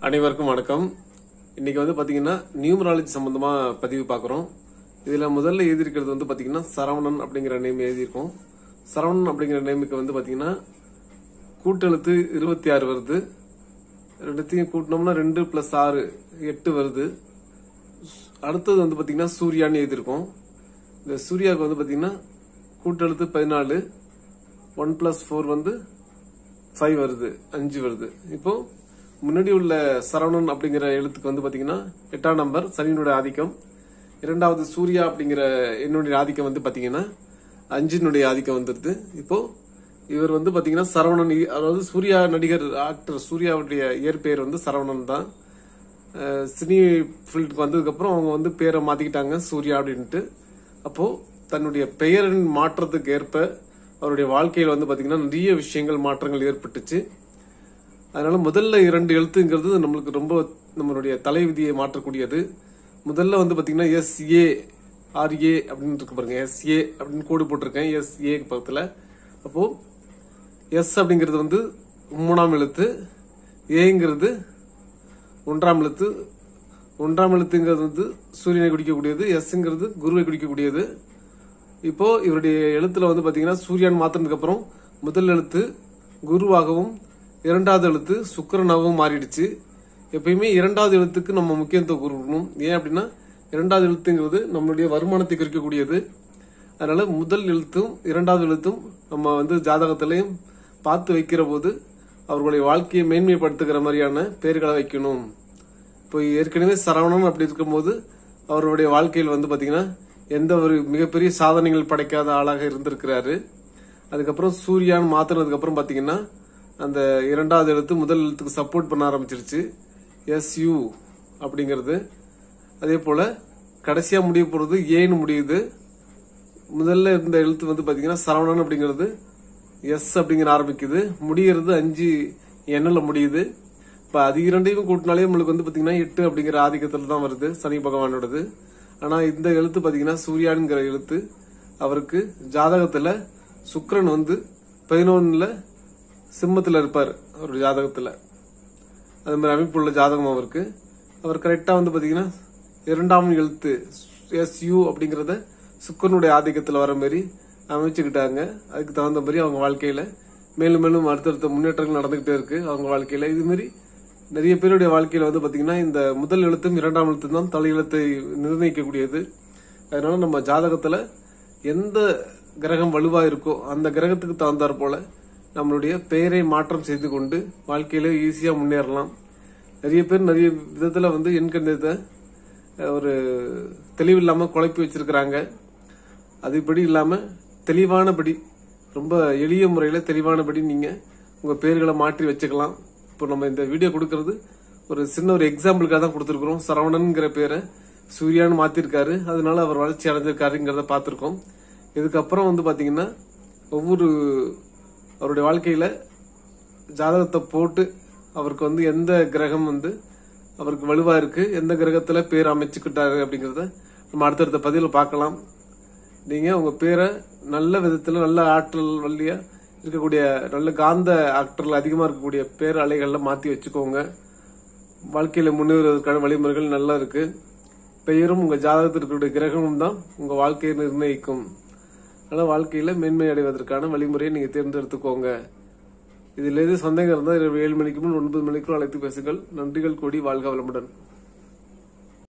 அனைவருக்கும் வணக்கம் இன்னைக்கு வந்து பாத்தீங்கன்னா நியூமராலஜி சம்பந்தமா பதிவு பார்க்குறோம் இதுல முதல்ல எழுதியிருக்கிறது வந்து பாத்தீங்கன்னா சரவணன் அப்படிங்கிற நேம் எழுதியிருக்கோம் சரவணன் அப்படிங்கிற நேமுக்கு வந்து பாத்தீங்கன்னா கூட்டெழுத்து இருபத்தி ஆறு வருது ரெண்டுத்தையும் கூட்டினோம்னா ரெண்டு பிளஸ் ஆறு எட்டு வருது அடுத்தது வந்து பாத்தீங்கன்னா சூர்யான்னு எழுதியிருக்கோம் இந்த சூர்யாவுக்கு வந்து பாத்தீங்கன்னா கூட்டெழுத்து பதினாலு ஒன் பிளஸ் ஃபோர் வந்து ஃபைவ் வருது அஞ்சு வருது இப்போ முன்னாடி உள்ள சரவணன் அப்படிங்கிற எழுத்துக்கு வந்து பாத்தீங்கன்னா எட்டாம் நம்பர் சனியினுடைய ஆதிக்கம் இரண்டாவது சூர்யா அப்படிங்கிற என்னுடைய ஆதிக்கம் வந்து பாத்தீங்கன்னா அஞ்சினுடைய ஆதிக்கம் வந்துருது இப்போ இவர் வந்து பாத்தீங்கன்னா சரவணன் இ- அதாவது சூர்யா நடிகர் ஆக்டர் சூர்யாவுடைய இயற்பெயர் வந்து சரவணன் தான் அஹ் சினி ஃபீல்டுக்கு வந்ததுக்கப்புறம் அவங்க வந்து பேரை மாத்திக்கிட்டாங்க சூர்யா அப்படின்ட்டு அப்போ தன்னுடைய பெயரின் மாற்றத்துக்கு ஏற்ப அவருடைய வாழ்க்கையில் வந்து பாத்தீங்கன்னா நிறைய விஷயங்கள் மாற்றங்கள் ஏற்பட்டுச்சு அதனால முதல்ல இரண்டு எழுத்துங்கிறது நம்மளுக்கு ரொம்ப நம்மளுடைய தலைவிதியை மாற்றக்கூடியது முதல்ல வந்து பாத்தீங்கன்னா எஸ் ஏ ஆர் ஏ அப்படின்னு இருக்கு பாருங்க எஸ் ஏ அப்படின்னு கோடு போட்டிருக்கேன் எஸ் ஏ பக்கத்துல அப்போ எஸ் அப்படிங்கிறது வந்து மூணாம் எழுத்து ஏங்கிறது ஒன்றாம் எழுத்து ஒன்றாம் எழுத்துங்கிறது வந்து சூரியனை குறிக்கக்கூடியது எஸ்ங்கிறது குருவை குறிக்கக்கூடியது இப்போ இவருடைய எழுத்துல வந்து பாத்தீங்கன்னா சூரியன் மாத்தினதுக்கு அப்புறம் முதல் எழுத்து குருவாகவும் இரண்டாவது எழுத்து சுக்கிரனாகவும் மாறிடுச்சு எப்பயுமே இரண்டாவது எழுத்துக்கு நம்ம முக்கியத்துவம் கொடுக்கணும் ஏன் அப்படின்னா இரண்டாவது எழுத்துங்கிறது நம்மளுடைய வருமானத்தை குறிக்கக்கூடியது அதனால முதல் எழுத்தும் இரண்டாவது எழுத்தும் நம்ம வந்து ஜாதகத்திலையும் பார்த்து வைக்கிற போது அவர்களுடைய வாழ்க்கையை மேன்மைப்படுத்துகிற மாதிரியான பெயர்களை வைக்கணும் இப்போ ஏற்கனவே சரவணன் அப்படி இருக்கும்போது அவருடைய வாழ்க்கையில் வந்து பாத்தீங்கன்னா எந்த ஒரு மிகப்பெரிய சாதனைகள் படைக்காத ஆளாக இருந்திருக்கிறாரு அதுக்கப்புறம் சூர்யான் மாத்தினதுக்கு அப்புறம் பாத்தீங்கன்னா அந்த இரண்டாவது எழுத்து முதல் எழுத்துக்கு சப்போர்ட் பண்ண ஆரம்பிச்சிருச்சு எஸ் யூ அப்படிங்கிறது அதே போல கடைசியா முடிய போறது ஏன்னு முடியுது முதல்ல இருந்த எழுத்து வந்து பாத்தீங்கன்னா சரவணன் அப்படிங்கிறது எஸ் அப்படிங்கிற ஆரம்பிக்குது முடிகிறது அஞ்சு எண்ணில் முடியுது இப்ப அது இரண்டையும் கூட்டினாலே நம்மளுக்கு வந்து பாத்தீங்கன்னா எட்டு அப்படிங்கிற ஆதிக்கத்துல தான் வருது சனி பகவானோடது ஆனா இந்த எழுத்து பாத்தீங்கன்னா சூர்யான்ங்கிற எழுத்து அவருக்கு ஜாதகத்துல சுக்கிரன் வந்து பதினொன்னுல சிம்மத்துல இருப்பார் அவருடைய ஜாதகத்துல அது மாதிரி அமைப்புள்ள ஜாதகம் அவருக்கு அவர் கரெக்டா வந்து பாத்தீங்கன்னா இரண்டாம் எழுத்து எஸ் யூ அப்படிங்கறத சுக்கரனுடைய ஆதிக்கத்துல வர மாதிரி அமைச்சுக்கிட்டாங்க அதுக்கு தகுந்த மாதிரி அவங்க வாழ்க்கையில மேலும் மேலும் அடுத்தடுத்த முன்னேற்றங்கள் நடந்துகிட்டே இருக்கு அவங்க வாழ்க்கையில இது மாதிரி நிறைய பேருடைய வாழ்க்கையில வந்து பாத்தீங்கன்னா இந்த முதல் எழுத்தும் இரண்டாம் எழுத்தும் தான் தலையெழுத்தை நிர்ணயிக்கக்கூடியது அதனால நம்ம ஜாதகத்துல எந்த கிரகம் வலுவா இருக்கோ அந்த கிரகத்துக்கு தகுந்தாற் போல நம்மளுடைய பெயரை மாற்றம் செய்து கொண்டு வாழ்க்கையில ஈஸியா முன்னேறலாம் நிறைய பேர் நிறைய விதத்துல வந்து எண்கணிதத்தை அஹ், ஒரு தெளிவில்லாம குழப்பி வச்சிருக்கிறாங்க அது இப்படி இல்லாம தெளிவானபடி ரொம்ப எளிய முறையில தெளிவானபடி நீங்க உங்க பேர்களை மாற்றி வச்சுக்கலாம் இப்போ நம்ம இந்த வீடியோ கொடுக்கறது ஒரு சின்ன ஒரு எக்ஸாம்பிளுக்காக தான் கொடுத்துருக்குறோம் சரவணன்ங்கிற பேரை சூர்யான்னு மாத்திருக்காரு அதனால அவர் வளர்ச்சி அடைஞ்சிருக்காருங்கிறத பார்த்திருக்கோம் இதுக்கப்புறம் வந்து பாத்தீங்கன்னா ஒவ்வொரு அவருடைய வாழ்க்கையில ஜாதகத்தை போட்டு அவருக்கு வந்து எந்த கிரகம் வந்து அவருக்கு வலுவா இருக்கு எந்த கிரகத்துல பேர் அமைச்சுக்கிட்டாரு அப்படிங்கறத நம்ம அடுத்தடுத்த பதிவுல பார்க்கலாம் நீங்க உங்க பேரை நல்ல விதத்துல நல்ல ஆற்றல் வழியா இருக்கக்கூடிய நல்ல காந்த ஆற்றல் அதிகமா இருக்கக்கூடிய பேர் அலைகள்ல மாத்தி வச்சுக்கோங்க வாழ்க்கையில முன்னேறுவதற்கான வழிமுறைகள் நல்லா இருக்கு பெயரும் உங்க ஜாதகத்தில் இருக்கக்கூடிய கிரகமும் தான் உங்க வாழ்க்கையை நிர்ணயிக்கும் அதனால வாழ்க்கையில மேன்மை அடைவதற்கான வழிமுறையை நீங்க தேர்ந்தெடுத்துக்கோங்க இதில் எது சந்தேகம் இருந்தால் இரவு ஏழு மணிக்கு முன் ஒன்பது மணிக்குள் அழைத்து பேசுங்கள் நன்றிகள் கூடி வாழ்க வளமுடன்